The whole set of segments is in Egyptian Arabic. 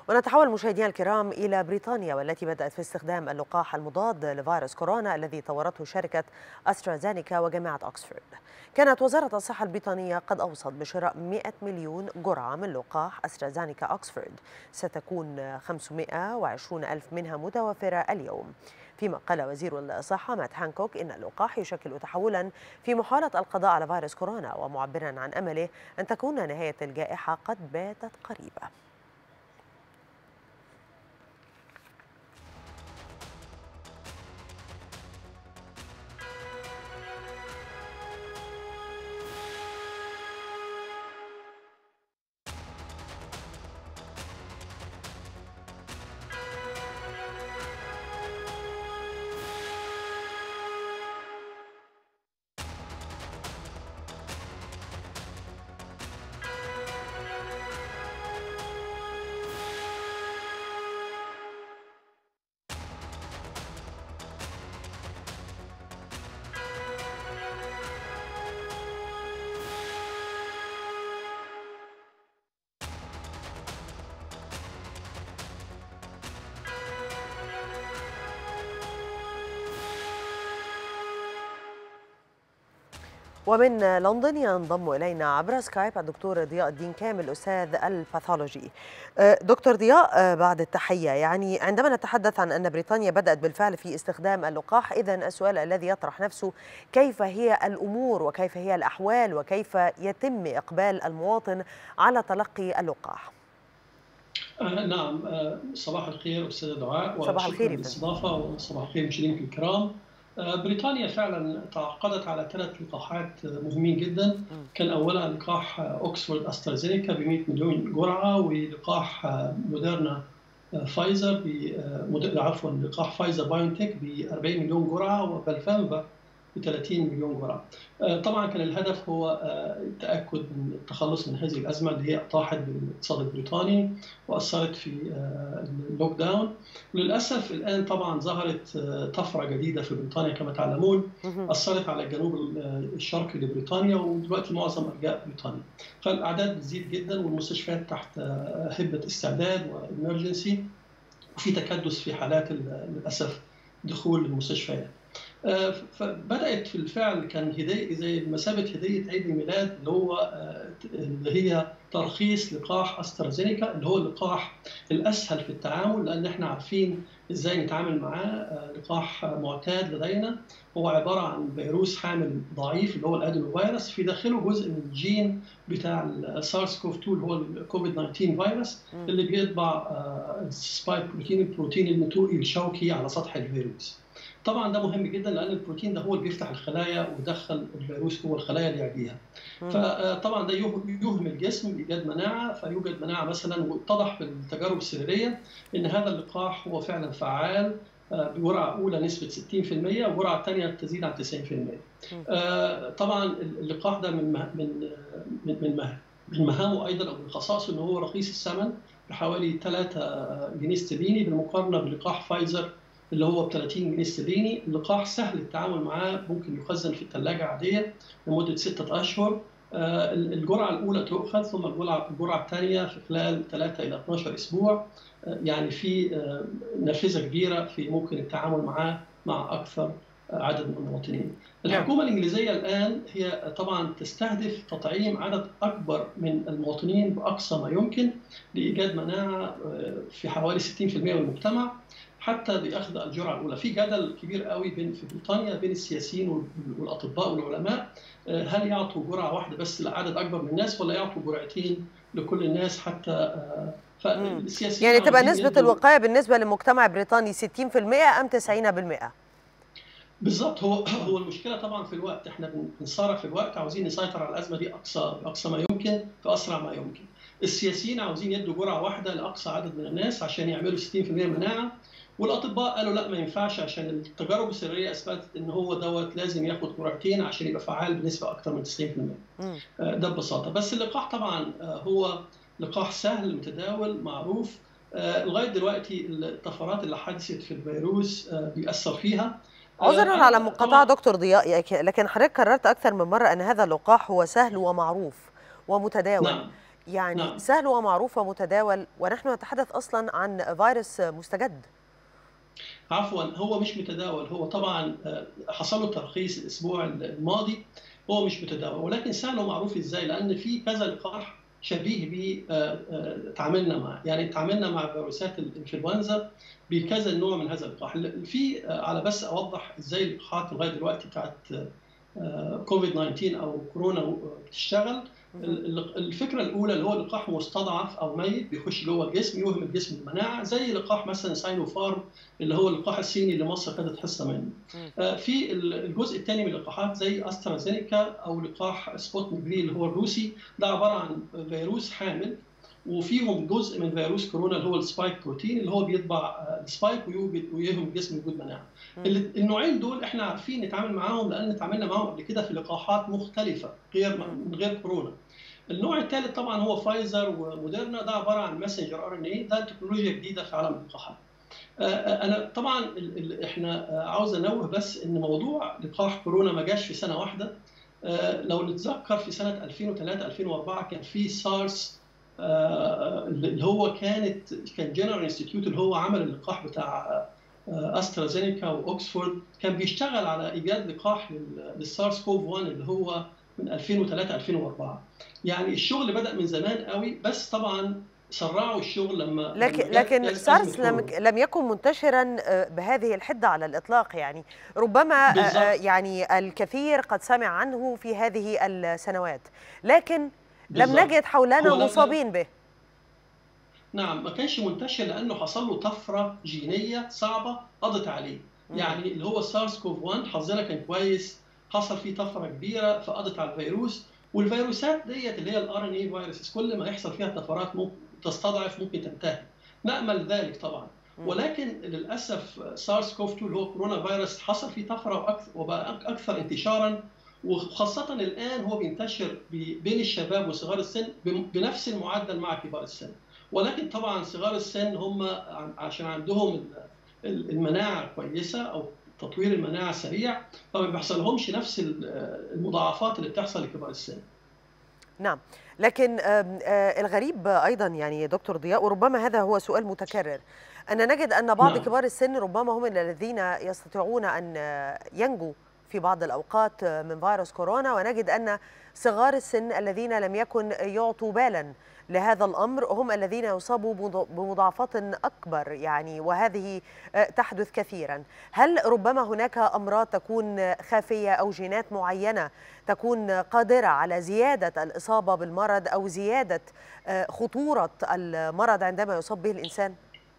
ونتحول مشاهدينا الكرام إلى بريطانيا والتي بدأت في استخدام اللقاح المضاد لفيروس كورونا الذي طورته شركة أسترازينيكا وجامعة أكسفورد كانت وزارة الصحة البريطانية قد أوصت بشراء 100 مليون جرعة من لقاح أسترازينيكا أكسفورد ستكون 520 ألف منها متوفرة اليوم فيما قال وزير الصحة مات هانكوك إن اللقاح يشكل تحولا في محاولة القضاء على فيروس كورونا ومعبرا عن أمله أن تكون نهاية الجائحة قد باتت قريبة ومن لندن ينضم الينا عبر سكايب الدكتور ضياء الدين كامل استاذ الباثولوجي. دكتور ضياء بعد التحيه يعني عندما نتحدث عن ان بريطانيا بدات بالفعل في استخدام اللقاح اذا السؤال الذي يطرح نفسه كيف هي الامور وكيف هي الاحوال وكيف يتم اقبال المواطن على تلقي اللقاح؟ آه نعم آه صباح الخير استاذه دعاء صباح الخير للاستضافه وصباح الخير مشاهدينا الكرام بريطانيا فعلا تعاقدت على ثلاث لقاحات مهمين جدا كان اولها لقاح اوكسفورد استرازينيكا ب 100 مليون جرعه ولقاح موديرنا فايزر ب عفوا لقاح فايزر بايونتك ب 40 مليون جرعه وبالفانفا ب 30 مليون جرعه. طبعا كان الهدف هو التاكد من التخلص من هذه الازمه اللي هي طاحت بالاقتصاد البريطاني واثرت في اللوك داون وللاسف الان طبعا ظهرت طفره جديده في بريطانيا كما تعلمون اثرت على الجنوب الشرقي لبريطانيا ودلوقتي معظم ارجاء بريطانيا. فالاعداد بتزيد جدا والمستشفيات تحت هبه استعداد وامرجنسي وفي تكدس في حالات للاسف دخول المستشفيات. فبدات في الفعل كان هديه زي مثابه هديه عيد الميلاد اللي هو اللي هي ترخيص لقاح استرازينيكا اللي هو اللقاح الاسهل في التعامل لان احنا عارفين ازاي نتعامل معاه لقاح معتاد لدينا هو عباره عن فيروس حامل ضعيف اللي هو الادينو فيروس في داخله جزء من الجين بتاع السارس كوف 2 اللي هو الكوفيد 19 فيروس اللي بيطبع السبايك بروتين البروتين النتوئي الشوكي على سطح الفيروس. طبعا ده مهم جدا لان البروتين ده هو اللي بيفتح الخلايا ويدخل الفيروس جوه الخلايا اللي يعديها. فطبعا ده يوهم الجسم بايجاد مناعه فيوجد مناعه مثلا واتضح في التجارب السريريه ان هذا اللقاح هو فعلا فعال بجرعه اولى نسبه 60% وجرعه ثانيه تزيد عن 90%. طبعا اللقاح ده من من من من مهامه ايضا او من خصائصه ان هو رخيص الثمن بحوالي 3 جنيه استرليني بالمقارنه بلقاح فايزر اللي هو ب 30 جنيه استرليني، اللقاح سهل التعامل معاه ممكن يخزن في الثلاجه عاديه لمده ستة اشهر. الجرعه الاولى تؤخذ ثم الجرعه الجرعه الثانيه في خلال 3 الى 12 اسبوع يعني في نافذه كبيره في ممكن التعامل معاه مع اكثر عدد من المواطنين. الحكومه الانجليزيه الان هي طبعا تستهدف تطعيم عدد اكبر من المواطنين باقصى ما يمكن لايجاد مناعه في حوالي 60% من المجتمع حتى باخذ الجرعه الاولى، في جدل كبير قوي بين في بريطانيا بين السياسيين والاطباء والعلماء هل يعطوا جرعه واحده بس لعدد اكبر من الناس ولا يعطوا جرعتين لكل الناس حتى فالسياسيين يعني تبقى نسبه الوقايه بالنسبه للمجتمع البريطاني 60% ام 90%؟ بالظبط هو هو المشكله طبعا في الوقت احنا بنصارع في الوقت عاوزين نسيطر على الازمه دي اقصى اقصى ما يمكن في اسرع ما يمكن. السياسيين عاوزين يدوا جرعه واحده لاقصى عدد من الناس عشان يعملوا 60% مناعه والاطباء قالوا لا ما ينفعش عشان التجارب السريه اثبتت ان هو دوت لازم ياخد جرعتين عشان يبقى فعال بنسبه اكثر من 90% ده ببساطه بس اللقاح طبعا هو لقاح سهل متداول معروف لغايه دلوقتي الطفرات اللي حدثت في الفيروس بيأثر فيها عذرا على مقاطعة دكتور ضياء لكن حضرتك كررت أكثر من مرة أن هذا اللقاح هو سهل ومعروف ومتداول نعم. يعني نعم. سهل ومعروف ومتداول ونحن نتحدث اصلا عن فيروس مستجد عفوا هو مش متداول هو طبعا حصل له ترخيص الاسبوع الماضي هو مش متداول ولكن سهل ومعروف ازاي لان في كذا لقاح شبيه ب تعاملنا معه يعني تعاملنا مع فيروسات الانفلونزا بكذا نوع من هذا اللقاح في على بس اوضح ازاي اللقاحات لغايه دلوقتي بتاعت كوفيد 19 او كورونا بتشتغل الفكره الاولى اللي هو لقاح مستضعف او ميت بيخش جوه الجسم يوهم الجسم المناعه زي لقاح مثلا ساينو فارم اللي هو اللقاح الصيني اللي مصر خدت حصه منه. في الجزء الثاني من اللقاحات زي استرازينيكا او لقاح سبوتنيك في اللي هو الروسي ده عباره عن فيروس حامل وفيهم جزء من فيروس كورونا اللي هو السبايك بروتين اللي هو بيطبع السبايك ويهم الجسم وجود مناعه. النوعين دول احنا عارفين نتعامل معاهم لان اتعاملنا معاهم قبل كده في لقاحات مختلفه غير من غير كورونا. النوع الثالث طبعا هو فايزر وموديرنا ده عباره عن ماسنجر ار ان اي ده تكنولوجيا جديده في عالم اللقاحات. انا طبعا احنا عاوز انوه بس ان موضوع لقاح كورونا ما جاش في سنه واحده لو نتذكر في سنه 2003 2004 كان في سارس اللي هو كانت كان جنرال انستيتيوت اللي هو عمل اللقاح بتاع استرازينيكا واوكسفورد كان بيشتغل على ايجاد لقاح للسارس كوف 1 اللي هو من 2003 2004 يعني الشغل بدا من زمان قوي بس طبعا سرعوا الشغل لما لكن لما لكن سارس لم لم يكن منتشرا بهذه الحده على الاطلاق يعني ربما بالزبط. يعني الكثير قد سمع عنه في هذه السنوات لكن بالزبط. لم نجد حولنا مصابين به نعم ما كانش منتشر لانه حصل له طفره جينيه صعبه قضت عليه م. يعني اللي هو سارس كوف 1 حظنا كان كويس حصل فيه طفره كبيره فقضت على الفيروس والفيروسات ديت اللي هي الار ان اي فيروسز كل ما يحصل فيها طفرات ممكن تستضعف ممكن تنتهي نامل ذلك طبعا ولكن للاسف سارس كوف 2 اللي هو كورونا فيروس حصل فيه طفره واكثر وبقى اكثر انتشارا وخاصة الآن هو بينتشر بين الشباب وصغار السن بنفس المعدل مع كبار السن ولكن طبعا صغار السن هم عشان عندهم المناعة كويسة أو تطوير المناعة سريع فما بيحصلهمش نفس المضاعفات اللي بتحصل لكبار السن نعم لكن الغريب ايضا يعني دكتور ضياء وربما هذا هو سؤال متكرر ان نجد ان بعض نعم. كبار السن ربما هم الذين يستطيعون ان ينجوا في بعض الاوقات من فيروس كورونا ونجد ان صغار السن الذين لم يكن يعطوا بالا لهذا الامر هم الذين يصابوا بمضاعفات اكبر يعني وهذه تحدث كثيرا هل ربما هناك امراض تكون خافيه او جينات معينه تكون قادره على زياده الاصابه بالمرض او زياده خطوره المرض عندما يصاب به الانسان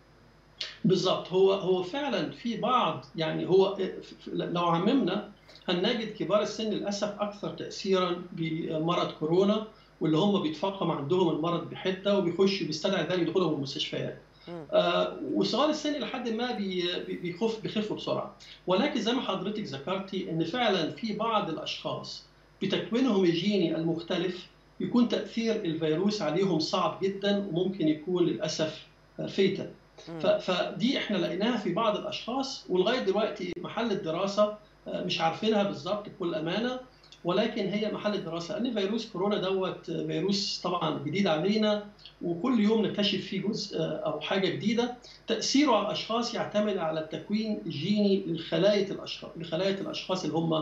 بالضبط هو هو فعلا في بعض يعني هو لو عممنا هنجد كبار السن للاسف اكثر تاثيرا بمرض كورونا واللي هم بيتفاقم عندهم المرض بحده وبيخشوا بيستدعي ذلك دخولهم المستشفيات. آه وصغار السن لحد ما بيخف بيخفوا بسرعه ولكن زي ما حضرتك ذكرتي ان فعلا في بعض الاشخاص بتكوينهم الجيني المختلف يكون تاثير الفيروس عليهم صعب جدا وممكن يكون للاسف فيتا فدي احنا لقيناها في بعض الاشخاص ولغايه دلوقتي محل الدراسه مش عارفينها بالظبط بكل امانه ولكن هي محل الدراسه لان فيروس كورونا دوت فيروس طبعا جديد علينا وكل يوم نكتشف فيه جزء او حاجه جديده تاثيره على الاشخاص يعتمد على التكوين الجيني لخلايا الاشخاص لخلايا الاشخاص اللي هم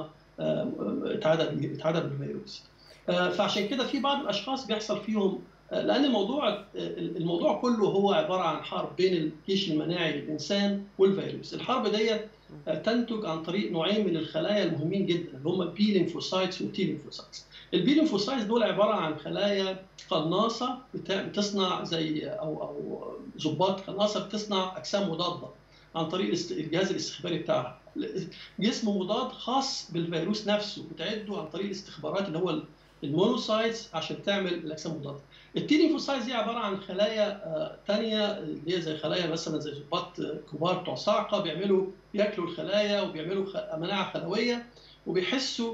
اتعدى اتعدى بالفيروس فعشان كده في بعض الاشخاص بيحصل فيهم لان الموضوع الموضوع كله هو عباره عن حرب بين الجيش المناعي للانسان والفيروس الحرب ديت تنتج عن طريق نوعين من الخلايا المهمين جدا اللي هم البي ليمفوسايتس والتي ليمفوسايتس البي ليمفوسايتس دول عباره عن خلايا قناصه بتصنع زي او او ضباط قناصه بتصنع اجسام مضاده عن طريق الجهاز الاستخباري بتاعها جسم مضاد خاص بالفيروس نفسه بتعده عن طريق الاستخبارات اللي هو المونوسايتس عشان تعمل الاجسام المضاده التي ليمفوسايتس دي عباره عن خلايا ثانيه اللي هي زي خلايا مثلا زي ضباط كبار بتوع صاعقه بيعملوا بياكلوا الخلايا وبيعملوا مناعه خلويه وبيحسوا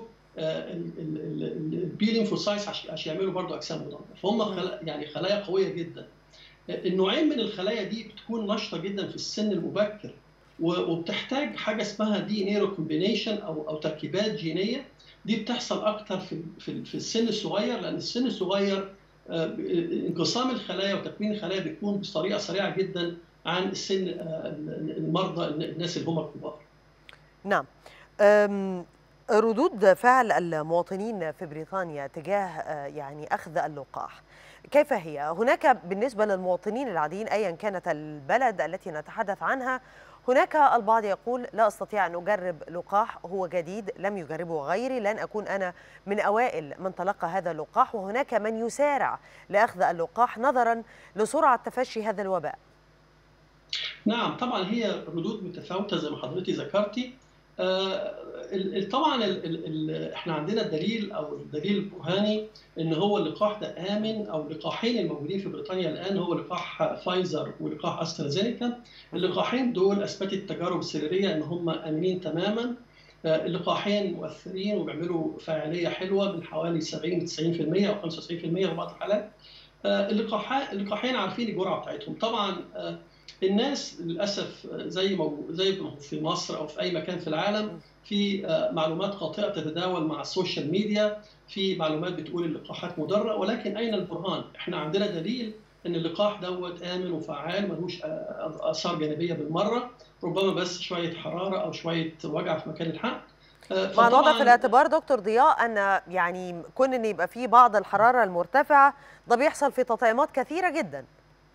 البي ليمفوسايتس عشان يعملوا برضه اجسام مضاده فهم خلا يعني خلايا قويه جدا النوعين من الخلايا دي بتكون نشطه جدا في السن المبكر وبتحتاج حاجه اسمها دي نيرو كومبينيشن او او تركيبات جينيه دي بتحصل اكتر في في, في السن الصغير لان السن الصغير انقسام الخلايا وتكوين الخلايا بيكون بطريقه سريعه جدا عن السن المرضى الناس اللي هم الكبار. نعم. ردود فعل المواطنين في بريطانيا تجاه يعني اخذ اللقاح كيف هي؟ هناك بالنسبه للمواطنين العاديين ايا كانت البلد التي نتحدث عنها هناك البعض يقول لا استطيع ان اجرب لقاح هو جديد لم يجربه غيري لن اكون انا من اوائل من تلقى هذا اللقاح وهناك من يسارع لاخذ اللقاح نظرا لسرعه تفشي هذا الوباء. نعم طبعا هي ردود متفاوته زي ما حضرتك ذكرتي طبعا ال ال احنا عندنا الدليل او الدليل البرهاني ان هو اللقاح ده امن او اللقاحين الموجودين في بريطانيا الان هو لقاح فايزر ولقاح استرازينيكا اللقاحين دول اثبتت التجارب السريريه ان هم امنين تماما اللقاحين مؤثرين وبيعملوا فاعليه حلوه من حوالي 70 90% او 95% في بعض الحالات اللقاحين اللقاحين عارفين الجرعه بتاعتهم طبعا الناس للاسف زي ما زي ما في مصر او في اي مكان في العالم في معلومات خاطئه تتداول مع السوشيال ميديا في معلومات بتقول اللقاحات مضره ولكن اين البرهان؟ احنا عندنا دليل ان اللقاح دوت امن وفعال ملوش اثار جانبيه بالمره ربما بس شويه حراره او شويه وجع في مكان الحقن مع الوضع في الاعتبار دكتور ضياء ان يعني كون ان يبقى في بعض الحراره المرتفعه ده بيحصل في تطعيمات كثيره جدا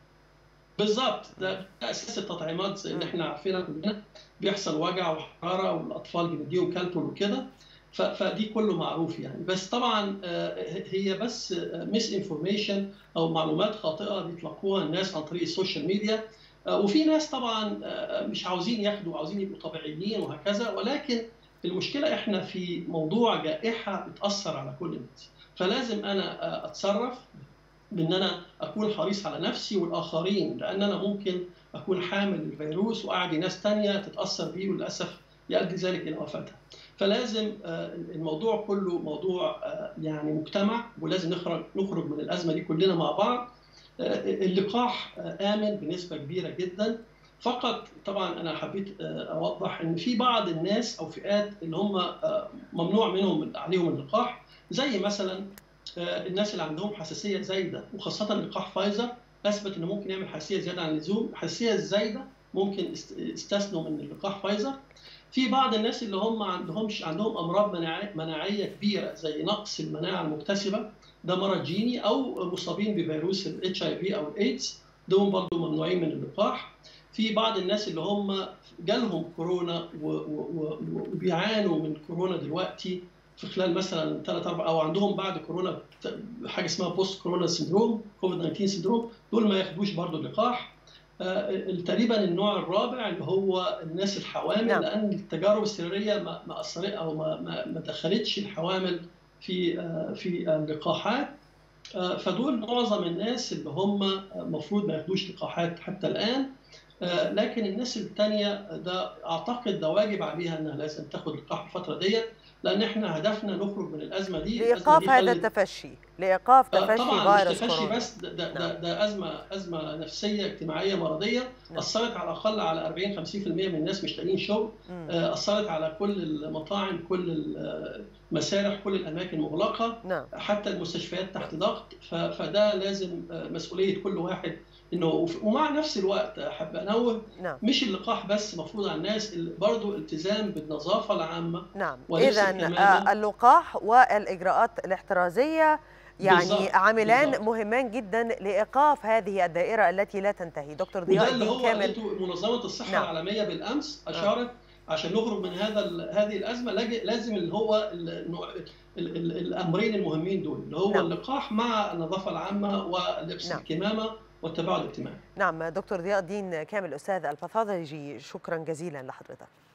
بالظبط ده اساس التطعيمات اللي احنا عارفينها كلنا بيحصل وجع وحراره والاطفال بنديهم كالبول وكده فدي كله معروف يعني بس طبعا هي بس ميس انفورميشن او معلومات خاطئه بيطلقوها الناس عن طريق السوشيال ميديا وفي ناس طبعا مش عاوزين ياخدوا عاوزين يبقوا طبيعيين وهكذا ولكن المشكله احنا في موضوع جائحه بتاثر على كل الناس فلازم انا اتصرف بان انا اكون حريص على نفسي والاخرين لان انا ممكن اكون حامل الفيروس واعدي ناس تانية تتاثر بيه وللاسف يؤدي ذلك الى وفاتها. فلازم الموضوع كله موضوع يعني مجتمع ولازم نخرج نخرج من الازمه دي كلنا مع بعض. اللقاح امن بنسبه كبيره جدا فقط طبعا انا حبيت اوضح ان في بعض الناس او فئات اللي هم ممنوع منهم عليهم اللقاح زي مثلا الناس اللي عندهم حساسيه زايده وخاصه لقاح فايزر اثبت انه ممكن يعمل حساسيه زياده عن اللزوم، الحساسيه الزايده ممكن استثنوا من اللقاح فايزر. في بعض الناس اللي هم عندهمش عندهم امراض مناعيه كبيره زي نقص المناعه المكتسبه ده مرض جيني او مصابين بفيروس الاتش اي في او الايدز دول برضه ممنوعين من اللقاح. في بعض الناس اللي هم جالهم كورونا وبيعانوا من كورونا دلوقتي في خلال مثلا ثلاث اربع او عندهم بعد كورونا حاجه اسمها بوست كورونا سندروم كوفيد 19 سندروم دول ما ياخدوش برضه اللقاح تقريبا النوع الرابع اللي هو الناس الحوامل نعم. لان التجارب السريريه ما ما اثرت او ما ما دخلتش الحوامل في في اللقاحات فدول معظم الناس اللي هم المفروض ما ياخدوش لقاحات حتى الان لكن الناس الثانيه ده اعتقد ده واجب عليها انها لازم تاخد لقاح الفتره ديت لان احنا هدفنا نخرج من الازمه دي لايقاف هذا التفشي لايقاف تفشي طبعا فيروس مش تفشي بس ده, ده, ده, ده ازمه ازمه نفسيه اجتماعيه مرضيه نعم. اثرت على الاقل على 40 50% من الناس مش لاقيين شغل مم. اثرت على كل المطاعم كل المسارح كل الاماكن مغلقه نعم. حتى المستشفيات تحت ضغط فده لازم مسؤوليه كل واحد انه ومع نفس الوقت احب انوه نعم. مش اللقاح بس مفروض على الناس برضه التزام بالنظافه العامه نعم اذا اللقاح والاجراءات الاحترازيه يعني بالزبط. عاملان بالزبط. مهمان جدا لايقاف هذه الدائره التي لا تنتهي دكتور ضياء الدين هو كامل منظمه الصحه نعم. العالميه بالامس اشارت آه. عشان نخرج من هذا هذه الازمه لازم اللي هو الامرين المهمين دول اللي هو نعم. اللقاح مع النظافه العامه ولبس نعم. الكمامه والتباعد الاجتماعي نعم دكتور ضياء الدين كامل استاذ الباثولوجي شكرا جزيلا لحضرتك